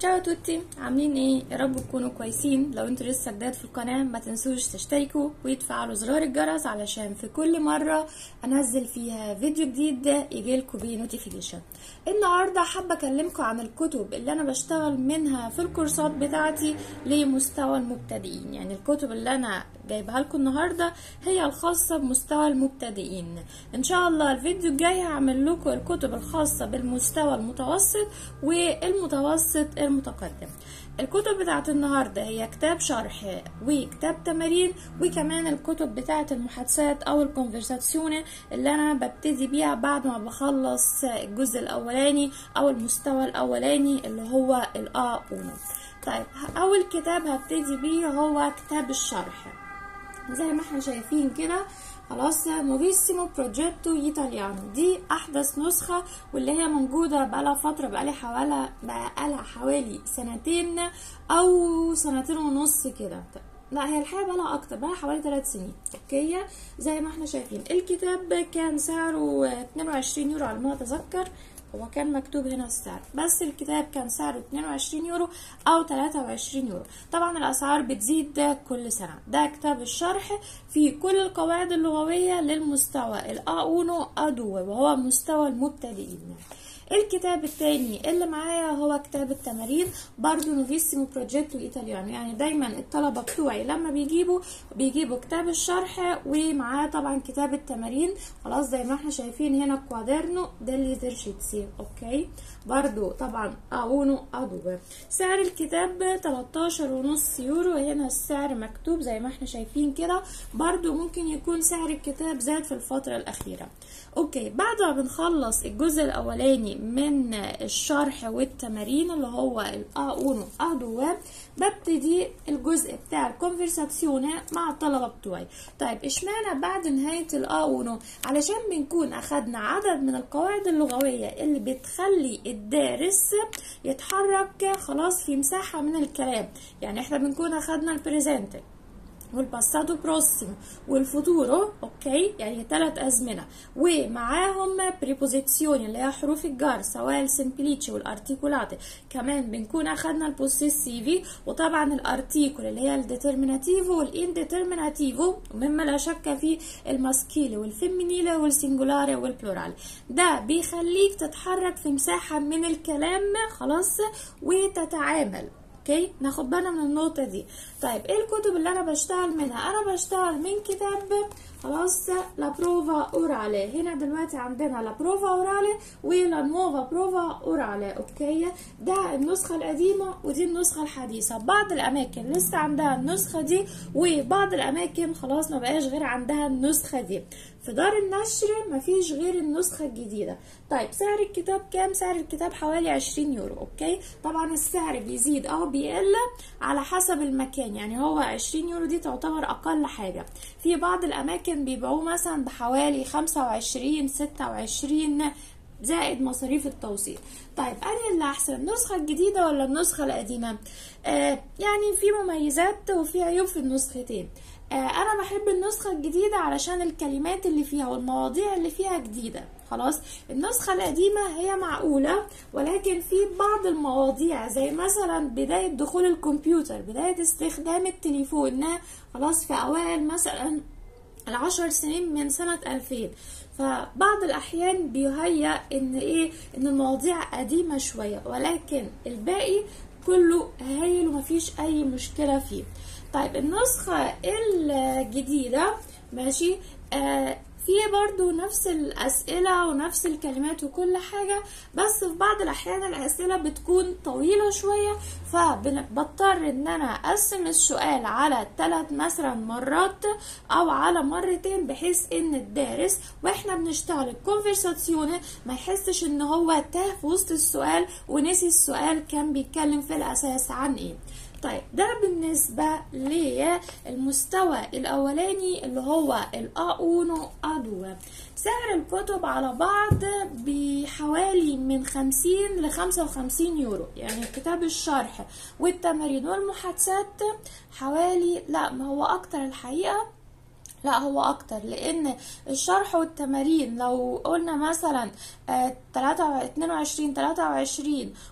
تشاو توتي عاملين ايه يا رب تكونوا كويسين لو انتوا لسه جداد في القناه ما تنسوش تشتركوا وتفعلوا زرار الجرس علشان في كل مره انزل فيها فيديو جديد يجيلكوا بيه نوتيفيكيشن النهارده حابه اكلمكم عن الكتب اللي انا بشتغل منها في الكورسات بتاعتي لمستوى المبتدئين يعني الكتب اللي انا جايبها لكم النهارده هي الخاصه بمستوى المبتدئين ان شاء الله الفيديو الجاي هعمل لكم الكتب الخاصه بالمستوى المتوسط والمتوسط المتقدم الكتب بتاعت النهاردة هي كتاب شرح وكتاب تمارين وكمان الكتب بتاعت المحادثات او الكونفرساسيون اللي انا ببتدي بيها بعد ما بخلص الجزء الاولاني او المستوى الاولاني اللي هو الا اونو طيب اول كتاب هبتدي بيه هو كتاب الشرح زي ما احنا شايفين كده خلاص نوفيسيمو بروجيتو ايطاليانو دي احدث نسخه واللي هي موجوده بقالها فتره بقالي حوالي بقالها حوالي سنتين او سنتين ونص كده لا هي الحقيقه بقالها اكتر بقالها حوالي 3 سنين اوكي زي ما احنا شايفين الكتاب كان سعره 22 يورو على ما اتذكر هو كان مكتوب هنا السعر بس الكتاب كان سعره 22 يورو او 23 يورو طبعا الاسعار بتزيد كل سنه ده كتاب الشرح في كل القواعد اللغويه للمستوى الاونو ادو وهو مستوى المبتدئين الكتاب التاني اللي معايا هو كتاب التمارين برضو نوفيسيمو بروجيكتو ايطاليانو يعني دايما الطلبة بتوعي لما بيجيبوا بيجيبوا كتاب الشرح ومعاه طبعا كتاب التمارين خلاص زي ما احنا شايفين هنا كوادرنو ديلي زيرشيتسي اوكي برضو طبعا اونو ادو سعر الكتاب 13 ونص يورو هنا السعر مكتوب زي ما احنا شايفين كده برضو ممكن يكون سعر الكتاب زاد في الفترة الاخيرة اوكي بعد ما بنخلص الجزء الاولاني من الشرح والتمارين اللي هو الاونو ادو ببتدي الجزء بتاع الكونفرساسيون مع الطلبه بتوعي طيب اشمعنى بعد نهايه الاونو علشان بنكون اخدنا عدد من القواعد اللغويه اللي بتخلي الدارس يتحرك خلاص في مساحه من الكلام يعني احنا بنكون اخدنا البريزنت والباساتو بروسيمو والفوتورو اوكي يعني ثلاث ازمنه ومعاهم بريبوزيسيوني اللي هي حروف الجر سواء السمبليتشي والارتيكولاتي كمان بنكون اخدنا البوسيسيفي وطبعا الارتيكول اللي هي الديترميناتيفو والانديترميناتيفو مما لا شك فيه الماسكيلي والفيمينيلي والسنجولاري والبلورال ده بيخليك تتحرك في مساحه من الكلام خلاص وتتعامل اوكي ناخد بالنا من النقطة دي طيب ايه الكتب اللي انا بشتغل منها انا بشتغل من كتاب خلاص لا بروفا اورالي هنا دلوقتي عندنا لا بروفا اورالي ولا نوفا بروفا اورالي اوكي ده النسخة القديمة ودي النسخة الحديثة بعض الاماكن لسه عندها النسخة دي وبعض الاماكن خلاص ما بقاش غير عندها النسخة دي في دار النشر مفيش غير النسخة الجديدة طيب سعر الكتاب كام سعر الكتاب حوالي 20 يورو اوكي طبعا السعر بيزيد او بيقل على حسب المكان يعني هو 20 يورو دي تعتبر اقل حاجة في بعض الاماكن بيبيعوه مثلا بحوالي 25 26 زائد مصاريف التوصيل طيب انا اللي احسن النسخه الجديده ولا النسخه القديمه آه يعني في مميزات وفي عيوب في النسختين آه انا بحب النسخه الجديده علشان الكلمات اللي فيها والمواضيع اللي فيها جديده خلاص النسخة القديمة هي معقولة ولكن في بعض المواضيع زي مثلا بداية دخول الكمبيوتر بداية استخدام التليفون خلاص في أوائل مثلا العشر سنين من سنة 2000 فبعض الأحيان بيهيأ إن إيه إن المواضيع قديمة شوية ولكن الباقي كله هايل ومفيش أي مشكلة فيه طيب النسخة الجديدة ماشي آه في برضو نفس الأسئلة ونفس الكلمات وكل حاجة بس في بعض الأحيان الأسئلة بتكون طويلة شوية فبضطر إن أنا أقسم السؤال على ثلاث مثلا مرات أو على مرتين بحيث إن الدارس وإحنا بنشتغل الكونفرساسيون ما يحسش إن هو تاه في وسط السؤال ونسي السؤال كان بيتكلم في الأساس عن إيه طيب ده بالنسبة للمستوى الأولاني اللي هو الأونو أدو سعر الكتب على بعض بحوالي من خمسين لخمسة وخمسين يورو يعني كتاب الشرح والتمارين والمحادثات حوالي لا ما هو أكتر الحقيقة لا هو اكتر لان الشرح والتمارين لو قلنا مثلا آه، 23 22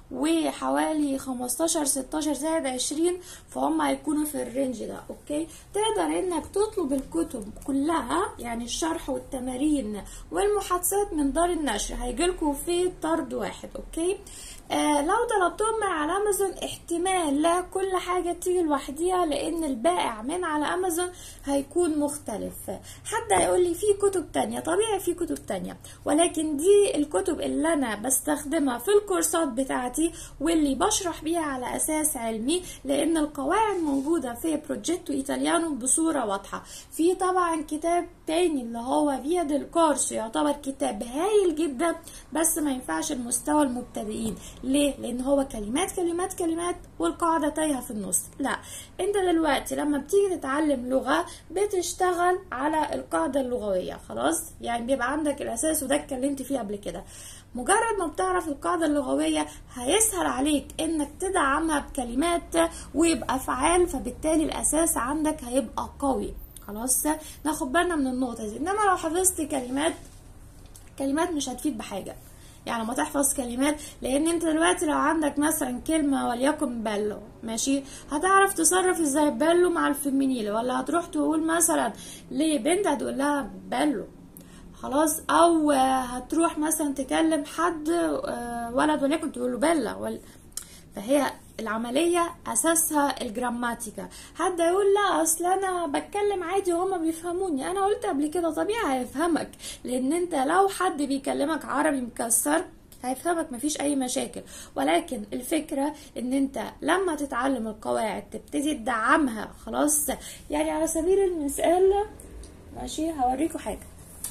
وحوالي 15 16 زائد 20 فهم هيكونوا في الرينج ده اوكي تقدر انك تطلب الكتب كلها يعني الشرح والتمارين والمحادثات من دار النشر هيجيلكوا في طرد واحد اوكي آه لو طلبتهم من على امازون احتمال لا كل حاجة تيجي لوحديها لان البائع من على امازون هيكون مختلف حد هيقول لي في كتب تانية طبيعي في كتب تانية ولكن دي الكتب اللي انا بستخدمها في الكورسات بتاعتي واللي بشرح بيها على اساس علمي لان القواعد موجودة في بروجيكتو ايطاليانو بصورة واضحة في طبعا كتاب تاني اللي هو فيا ديل كورسو يعتبر كتاب هايل جدا بس ما ينفعش المستوى المبتدئين ليه لان هو كلمات كلمات كلمات والقاعده تايهه في النص لا انت دلوقتي لما بتيجي تتعلم لغه بتشتغل على القاعده اللغويه خلاص يعني بيبقى عندك الاساس وده اتكلمت فيه قبل كده مجرد ما بتعرف القاعدة اللغوية هيسهل عليك انك تدعمها بكلمات ويبقى فعال فبالتالي الاساس عندك هيبقى قوي خلاص ناخد بالنا من النقطة دي انما لو حفظت كلمات كلمات مش هتفيد بحاجة يعني لما تحفظ كلمات لان انت دلوقتي لو عندك مثلا كلمة وليكن بلو ماشي هتعرف تصرف ازاي بلو مع الفيمينيل ولا هتروح تقول مثلا لبنت هتقول لها بلو خلاص او هتروح مثلا تكلم حد ولد وليكن تقول له بلا ولا فهي العملية أساسها الجراماتيكا حد يقول لا أصل أنا بتكلم عادي وهما بيفهموني أنا قلت قبل كده طبيعي هيفهمك لأن أنت لو حد بيكلمك عربي مكسر هيفهمك مفيش اي مشاكل ولكن الفكرة ان انت لما تتعلم القواعد تبتدي تدعمها خلاص يعني على سبيل المثال ماشي هوريكم حاجة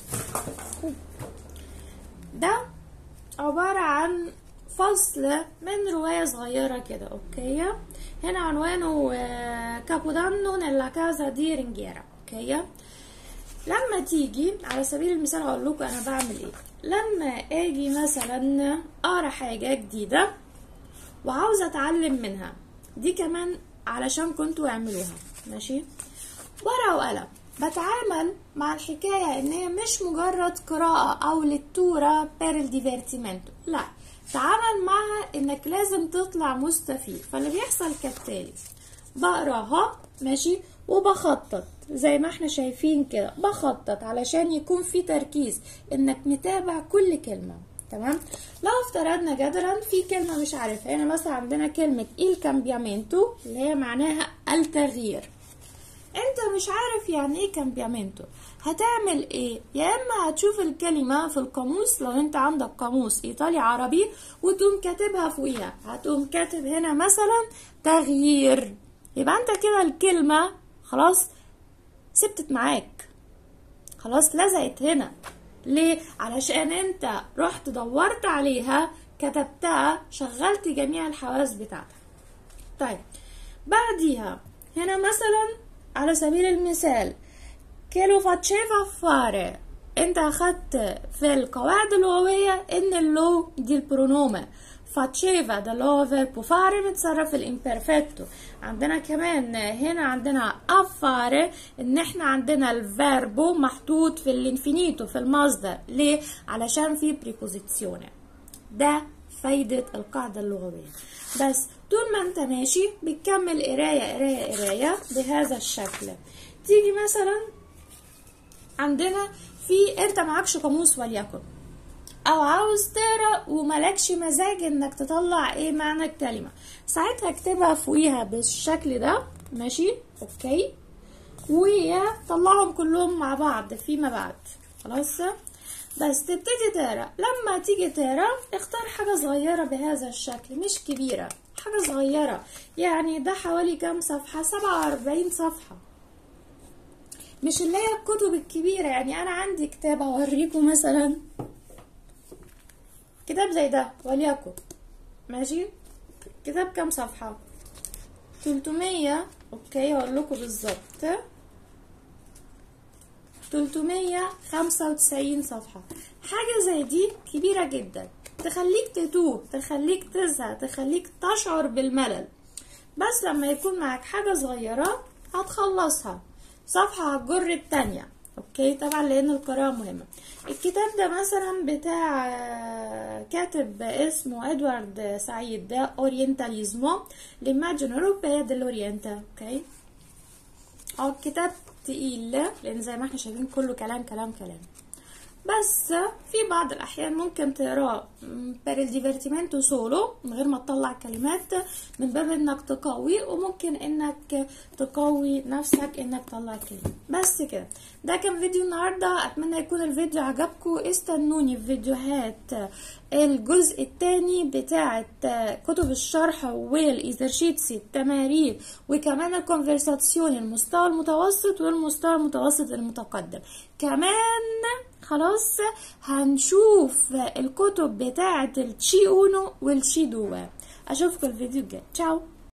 ده عبارة عن فصل من رواية صغيرة كده اوكي هنا عنوانه كابودانو نلا كازا دي رينجيرا اوكي لما تيجي على سبيل المثال هقول لكم انا بعمل ايه لما اجي مثلا اقرا حاجة جديدة وعاوزة اتعلم منها دي كمان علشان كنتوا اعملوها ماشي ورقة وقلم بتعامل مع الحكاية ان هي مش مجرد قراءة او لتورة بير الديفيرتيمنتو لا تعامل معها انك لازم تطلع مستفيد فاللي بيحصل كالتالي بقراها ماشي وبخطط زي ما احنا شايفين كده بخطط علشان يكون في تركيز انك متابع كل كلمة تمام لو افترضنا جدلا في كلمة مش عارفها هنا مثلا عندنا كلمة il cambiamento اللي هي معناها التغيير انت مش عارف يعني ايه كامبيامنتو هتعمل ايه يا اما هتشوف الكلمه في القاموس لو انت عندك قاموس ايطالي عربي وتقوم كاتبها فوقيها هتقوم كاتب هنا مثلا تغيير يبقى انت كده الكلمه خلاص ثبتت معاك خلاص لزقت هنا ليه علشان انت رحت دورت عليها كتبتها شغلت جميع الحواس بتاعتك طيب بعديها هنا مثلا على سبيل المثال كيلو فاتشيفا فاري انت اخدت في القواعد اللغوية ان اللو دي البرونومة فاتشيفا ده اللي هو فيربو فاري متصرف الامبرفكتو عندنا كمان هنا عندنا افاري ان احنا عندنا الفيربو محطوط في الانفينيتو في المصدر ليه علشان في بريبوزيسيونه ده فايدة القاعدة اللغوية بس طول ما انت ماشي بتكمل قراية قراية قراية بهذا الشكل تيجي مثلا عندنا في انت معكش قاموس وليكن او عاوز تقرا وملكش مزاج انك تطلع ايه معنى الكلمة ساعتها اكتبها فوقيها بالشكل ده ماشي اوكي وطلعهم كلهم مع بعض فيما بعد خلاص بس تبتدي تقرا لما تيجي تقرا اختار حاجه صغيره بهذا الشكل مش كبيره حاجه صغيره يعني ده حوالي كام صفحه 47 صفحه مش اللي هي الكتب الكبيره يعني انا عندي كتاب اوريكم مثلا كتاب زي ده وليكن ماشي كتاب كام صفحه 300 اوكي هقول لكم بالظبط 395 صفحة حاجة زي دي كبيرة جدا تخليك تتوه تخليك تزهق تخليك تشعر بالملل بس لما يكون معك حاجة صغيرة هتخلصها صفحة هتجر التانية اوكي طبعا لان القراءة مهمة الكتاب ده مثلا بتاع كاتب اسمه ادوارد سعيد ده اورينتاليزمو ل'immagine europea dell'Oriente اوكي اه الكتاب تقيل لان زي ما احنا شايفين كله كلام كلام كلام بس في بعض الاحيان ممكن تقراه بير الديفيرتيمنتو سولو من غير ما تطلع كلمات من باب انك تقوي وممكن انك تقوي نفسك انك تطلع كلمات بس كده ده كان فيديو النهارده اتمنى يكون الفيديو عجبكم استنوني في فيديوهات الجزء الثاني بتاعه كتب الشرح والايزرشيتسي التمارين وكمان الكونفرساسيون المستوى المتوسط والمستوى المتوسط المتقدم كمان خلاص هنشوف الكتب بتاعه التشي اونو والتشي دوا اشوفكم الفيديو الجاي تشاو